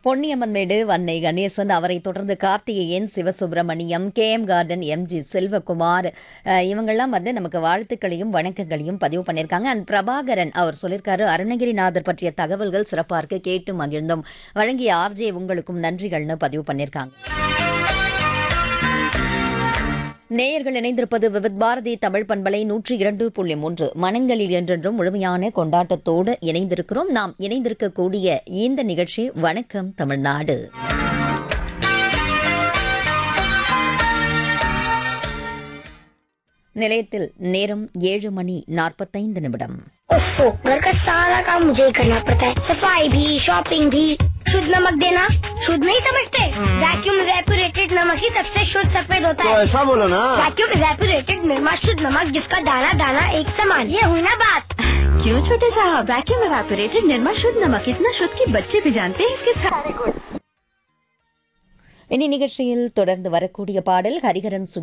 பொன்னியம்மன்மேடு வன்னை கணேசன் அவரை தொடர்ந்து Karthikeyan Sivasubramaniam K M garden MG Selvakumar அஹ், இவங்கெல்லாம் வந்து நமக்கு வாழ்த்துக்களையும் வணக்கங்களையும் பதிவு பண்ணியிருக்காங்க அண்ட் பிரபாகரன் அவர் சொல்லியிருக்காரு அருணகிரிநாதர் பற்றிய தகவல்கள் சிறப்பாக இருக்கு கேட்டு மகிழ்ந்தோம் வழங்கிய ஆர்ஜே உங்களுக்கும் நன்றிகள்னு பதிவு பண்ணியிருக்காங்க நேயர்கள் இணைந்திருப்பது விவித் பாரதி தமிழ் பண்பலை நூற்றி இரண்டு புள்ளி மூன்று மனங்களில் என்றென்றும் முழுமையான கொண்டாட்டத்தோடு இணைந்திருக்கிறோம் நாம் இணைந்திருக்கக்கூடிய இந்த நிகழ்ச்சி வணக்கம் தமிழ்நாடு நிலையத்தில் நேரம் ஏழு மணி நாற்பத்தைந்து நிமிடம் ओफो घर का सारा काम मुझे ही करना पड़ता है सफाई भी शॉपिंग भी शुद्ध नमक देना शुद्ध नहीं समझते वैक्यूम रेपुरेटेड नमक ही सबसे शुद्ध सफेद होता तो है ऐसा बोलो ना वैक्यूम रेपुरेटेड निर्मा शुद्ध नमक जिसका दाना दाना एक समान ये हुई ना बात क्यों छोटे साहब वैक्यूम एवापोरेटेड निर्मा शुद्ध नमक इतना शुद्ध कि बच्चे भी जानते हैं इसके सारे गुण இனி நிகழ்ச்சியில் தொடர்ந்து வரக்கூடிய பாடல் ஹரிஹரன்